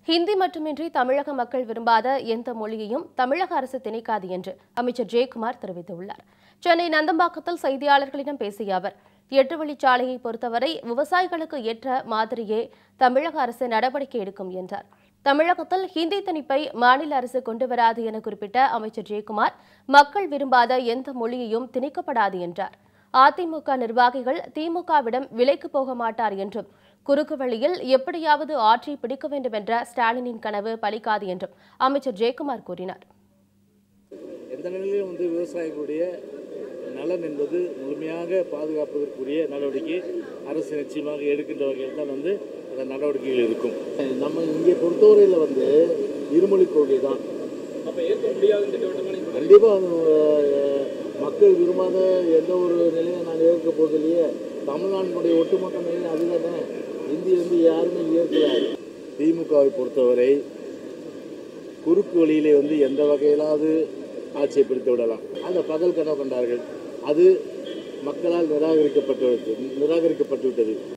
ஹிந்தி மட்டுமின்றி தமிழக மக்கள் விரும்பாத எந்த மொழியையும் தமிழக அரசு திணிக்காது என்று அமைச்சர் ஜெயக்குமார் தெரிவித்துள்ளார் சென்னை நந்தம்பாக்கத்தில் செய்தியாளர்களிடம் பேசிய அவர் எட்டு வழிச்சாலையை பொறுத்தவரை விவசாயிகளுக்கு ஏற்ற மாதிரியே தமிழக அரசு நடவடிக்கை எடுக்கும் என்றார் தமிழகத்தில் ஹிந்தி திணிப்பை மாநில அரசு கொண்டு வராது என குறிப்பிட்ட அமைச்சர் ஜெயக்குமார் மக்கள் விரும்பாத எந்த மொழியையும் திணிக்கப்படாது என்றார் அதிமுக நிர்வாகிகள் திமுகவிடம் விலைக்கு போக மாட்டார் என்றும் குறுக்கு வழியில் எப்படியாவது ஆட்சி பிடிக்க வேண்டும் என்ற ஸ்டாலினின் கனவு பலிக்காது என்றும் அமைச்சர் ஜெயக்குமார் கூறினார் எந்த நிலையிலும் வந்து விவசாயிகளுடைய நலன் என்பது முழுமையாக பாதுகாப்பதற்குரிய நடவடிக்கை அரசு நிச்சயமாக எடுக்கின்ற வகையில் தான் வந்து அந்த நடவடிக்கைகள் இருக்கும் நம்ம இங்கே பொறுத்தவரையில் வந்து இருமொழி கொள்கை தான் கண்டிப்பாக மக்கள் விரும்பாத எந்த ஒரு நிலையை நாங்கள் ஏற்க போதில்லையே தமிழ்நாட்டினுடைய ஒட்டுமொத்த நிலையும் அதுதானே இந்தி வந்து யாருமே ஏற்கல திமுகவை பொறுத்தவரை குறுக்கு வழியிலே வந்து எந்த வகையிலாவது ஆட்சியை பிடித்து விடலாம் அந்த பகல் கனவு கண்டார்கள் அது மக்களால் நிராகரிக்கப்பட்டு நிராகரிக்கப்பட்டு விட்டது